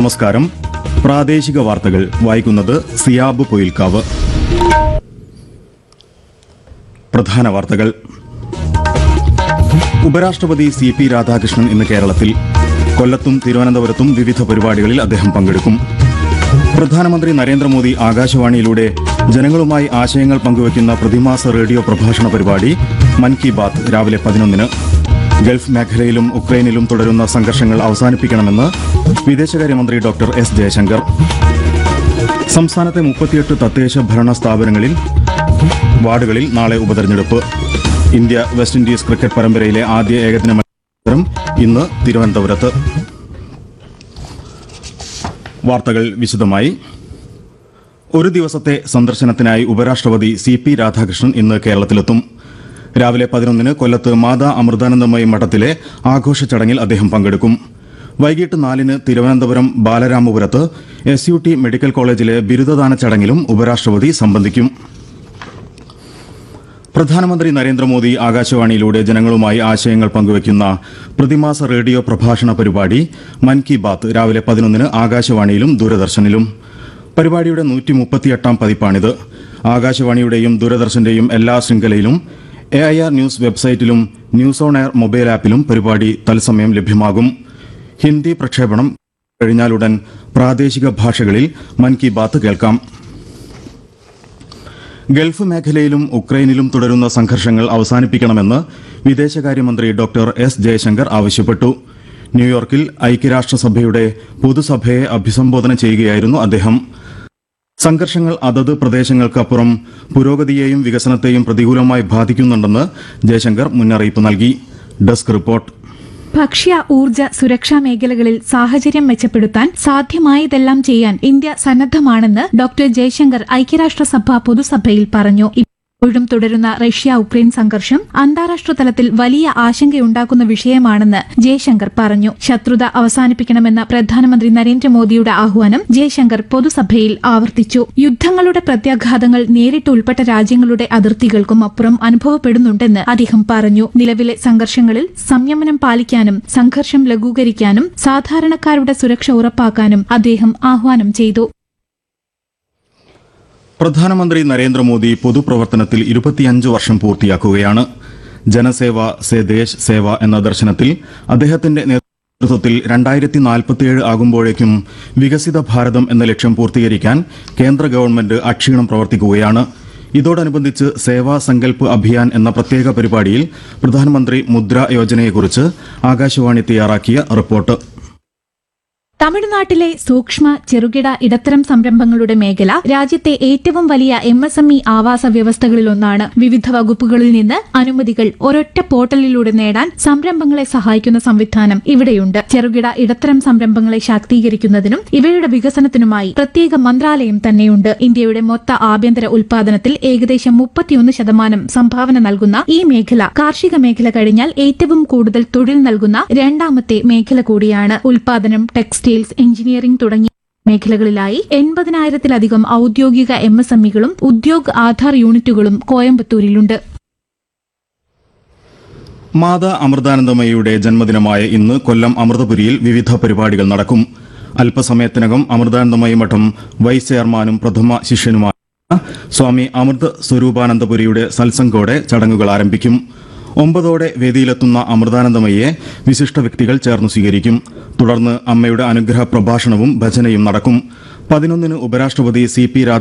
നമസ്കാരം പ്രാദേശിക വാർത്തകൾ വായിക്കുന്നത് സിയാബ് പൊയിൽക്കാവ് പ്രധാന വാർത്തകൾ ഉപരാഷ്ട്രപതി സി പി രാധാകൃഷ്ണൻ ഇന്ന് കേരളത്തിൽ കൊല്ലത്തും തിരുവനന്തപുരത്തും വിവിധ പരിപാടികളിൽ അദ്ദേഹം പങ്കെടുക്കും പ്രധാനമന്ത്രി നരേന്ദ്രമോദി ആകാശവാണിയിലൂടെ ജനങ്ങളുമായി ആശയങ്ങൾ പങ്കുവയ്ക്കുന്ന പ്രതിമാസ റേഡിയോ പ്രഭാഷണ പരിപാടി മൻ കി ബാത്ത് രാവിലെ പതിനൊന്നിന് ഗൾഫ് മേഖലയിലും ഉക്രൈനിലും തുടരുന്ന സംഘർഷങ്ങൾ അവസാനിപ്പിക്കണമെന്ന് വിദേശകാര്യമന്ത്രി ഡോക്ടർ എസ് ജയശങ്കർ സംസ്ഥാനത്തെ മുപ്പത്തിയെട്ട് തദ്ദേശ ഭരണ സ്ഥാപനങ്ങളിൽ വാർഡുകളിൽ നാളെ ഉപതെരഞ്ഞെടുപ്പ് ഇന്ത്യ വെസ്റ്റ് ഇൻഡീസ് ക്രിക്കറ്റ് പരമ്പരയിലെ ആദ്യ ഏകദിന മത്സരം ഇന്ന് തിരുവനന്തപുരത്ത് വാർത്തകൾ വിശദമായി ഒരു ദിവസത്തെ സന്ദർശനത്തിനായി ഉപരാഷ്ട്രപതി സി പി രാധാകൃഷ്ണൻ ഇന്ന് കേരളത്തിലെത്തും രാവിലെ പതിനൊന്നിന് കൊല്ലത്ത് മാതാ അമൃതാനന്ദമയി മഠത്തിലെ ആഘോഷ ചടങ്ങിൽ അദ്ദേഹം പങ്കെടുക്കും വൈകിട്ട് നാലിന് തിരുവനന്തപുരം ബാലരാമപുരത്ത് എസ് യു ടി മെഡിക്കൽ കോളേജിലെ ബിരുദദാന ചടങ്ങിലും ഉപരാഷ്ട്രപതി സംബന്ധിക്കും പ്രധാനമന്ത്രി നരേന്ദ്രമോദി ആകാശവാണിയിലൂടെ ജനങ്ങളുമായി ആശയങ്ങൾ പങ്കുവയ്ക്കുന്ന പ്രതിമാസ റേഡിയോ പ്രഭാഷണ പരിപാടി മൻ കി ബാത്ത് രാവിലെ പതിനൊന്നിന് ആകാശവാണിയിലും ദൂരദർശനിലും പരിപാടിയുടെ നൂറ്റി മുപ്പത്തിയെട്ടാം പതിപ്പാണിത് ആകാശവാണിയുടെയും ദൂരദർശന്റെയും എല്ലാ ശൃംഖലയിലും എ ഐ ആർ ന്യൂസ് വെബ്സൈറ്റിലും ന്യൂസ് ഓൺ എയർ മൊബൈൽ ആപ്പിലും പരിപാടി തത്സമയം ലഭ്യമാകും ഹിന്ദി പ്രക്ഷേപണം കഴിഞ്ഞാലുടൻ പ്രാദേശിക ഭാഷകളിൽ മൻ കി ബാത്ത് കേൾക്കാം ഗൾഫ് മേഖലയിലും ഉക്രൈനിലും തുടരുന്ന സംഘർഷങ്ങൾ അവസാനിപ്പിക്കണമെന്ന് വിദേശകാര്യമന്ത്രി ഡോക്ടർ എസ് ജയശങ്കർ ആവശ്യപ്പെട്ടു ന്യൂയോർക്കിൽ ഐക്യരാഷ്ട്രസഭയുടെ പൊതുസഭയെ അഭിസംബോധന ചെയ്യുകയായിരുന്നു അദ്ദേഹം സംഘർഷങ്ങൾ അതത് പ്രദേശങ്ങൾക്കപ്പുറം പുരോഗതിയെയും വികസനത്തെയും പ്രതികൂലമായി ബാധിക്കുന്നുണ്ടെന്ന് ജയശങ്കർ മുന്നറിയിപ്പ് നൽകി ഡെസ്ക് റിപ്പോർട്ട് ഭക്ഷ്യ ഊർജ സുരക്ഷാ മേഖലകളിൽ സാഹചര്യം മെച്ചപ്പെടുത്താൻ സാധ്യമായതെല്ലാം ചെയ്യാൻ ഇന്ത്യ സന്നദ്ധമാണെന്ന് ഡോക്ടർ ജയശങ്കർ ഐക്യരാഷ്ട്രസഭ പൊതുസഭയിൽ പറഞ്ഞു ഇപ്പോഴും തുടരുന്ന റഷ്യ ഉക്രൈൻ സംഘർഷം അന്താരാഷ്ട്ര തലത്തിൽ വലിയ ആശങ്കയുണ്ടാക്കുന്ന വിഷയമാണെന്ന് ജയശങ്കർ പറഞ്ഞു ശത്രുത അവസാനിപ്പിക്കണമെന്ന പ്രധാനമന്ത്രി നരേന്ദ്രമോദിയുടെ ആഹ്വാനം ജയശങ്കർ പൊതുസഭയിൽ ആവർത്തിച്ചു യുദ്ധങ്ങളുടെ പ്രത്യാഘാതങ്ങൾ നേരിട്ട് ഉൾപ്പെട്ട രാജ്യങ്ങളുടെ അതിർത്തികൾക്കും അപ്പുറം അനുഭവപ്പെടുന്നുണ്ടെന്ന് അദ്ദേഹം പറഞ്ഞു നിലവിലെ സംഘർഷങ്ങളിൽ സംയമനം പാലിക്കാനും സംഘർഷം ലഘൂകരിക്കാനും സാധാരണക്കാരുടെ സുരക്ഷ ഉറപ്പാക്കാനും അദ്ദേഹം ആഹ്വാനം ചെയ്തു പ്രധാനമന്ത്രി നരേന്ദ്രമോദി പൊതുപ്രവർത്തനത്തിൽ ഇരുപത്തിയഞ്ച് വർഷം പൂർത്തിയാക്കുകയാണ് ജനസേവ സേ ദേശ് സേവ എന്ന ദർശനത്തിൽ അദ്ദേഹത്തിന്റെ നേതൃത്വത്തിൽ രണ്ടായിരത്തി നാൽപ്പത്തിയേഴ് ആകുമ്പോഴേക്കും വികസിത ഭാരതം എന്ന ലക്ഷ്യം പൂർത്തീകരിക്കാൻ കേന്ദ്ര ഗവൺമെന്റ് അക്ഷീണം പ്രവർത്തിക്കുകയാണ് ഇതോടനുബന്ധിച്ച് സേവാ സങ്കൽപ് അഭിയാൻ എന്ന പ്രത്യേക പരിപാടിയിൽ പ്രധാനമന്ത്രി മുദ്ര യോജനയെക്കുറിച്ച് ആകാശവാണി തയ്യാറാക്കിയ റിപ്പോർട്ട് തമിഴ്നാട്ടിലെ സൂക്ഷ്മ ചെറുകിട ഇടത്തരം സംരംഭങ്ങളുടെ മേഖല രാജ്യത്തെ ഏറ്റവും വലിയ എം എസ് എം ഇ ആവാസ വ്യവസ്ഥകളിലൊന്നാണ് വിവിധ വകുപ്പുകളിൽ നിന്ന് അനുമതികൾ ഒരൊറ്റ പോർട്ടലിലൂടെ നേടാൻ സംരംഭങ്ങളെ സഹായിക്കുന്ന സംവിധാനം ഇവിടെയുണ്ട് ചെറുകിട ഇടത്തരം സംരംഭങ്ങളെ ശാക്തീകരിക്കുന്നതിനും ഇവയുടെ വികസനത്തിനുമായി പ്രത്യേക മന്ത്രാലയം തന്നെയുണ്ട് ഇന്ത്യയുടെ മൊത്ത ആഭ്യന്തര ഉൽപാദനത്തിൽ ഏകദേശം മുപ്പത്തിയൊന്ന് ശതമാനം സംഭാവന നൽകുന്ന ഈ മേഖല കാർഷിക മേഖല കഴിഞ്ഞാൽ ഏറ്റവും കൂടുതൽ തൊഴിൽ നൽകുന്ന രണ്ടാമത്തെ മേഖല കൂടിയാണ് ഉൽപാദനം ടെക്സ്റ്റൈൽസ് എഞ്ചിനീയറിംഗ് തുടങ്ങിയ മേഖലകളിലായി എൺപതിനായിരത്തിലധികം ഔദ്യോഗിക എം എസ് എം ഇകളും ഉദ്യോഗ് ആധാർ യൂണിറ്റുകളും കോയമ്പത്തൂരിലുണ്ട് മാതാ അമൃതാനന്ദമയിയുടെ ജന്മദിനമായ ഇന്ന് കൊല്ലം അമൃതപുരിയിൽ വിവിധ പരിപാടികൾ നടക്കും അല്പസമയത്തിനകം അമൃതാനന്ദമയി മഠം വൈസ് ചെയർമാനും പ്രഥമ ശിഷ്യനുമായ സ്വാമി അമൃത് സ്വരൂപാനന്ദപുരിയുടെ സത്സംഗോടെ ചടങ്ങുകൾ ആരംഭിക്കും ഒമ്പതോടെ വേദിയിലെത്തുന്ന അമൃതാനന്ദമയെ വിശിഷ്ട വ്യക്തികൾ ചേർന്ന് സ്വീകരിക്കും തുടർന്ന് അമ്മയുടെ അനുഗ്രഹ പ്രഭാഷണവും ഭജനയും നടക്കും പതിനൊന്നിന് ഉപരാഷ്ട്രപതി സി പി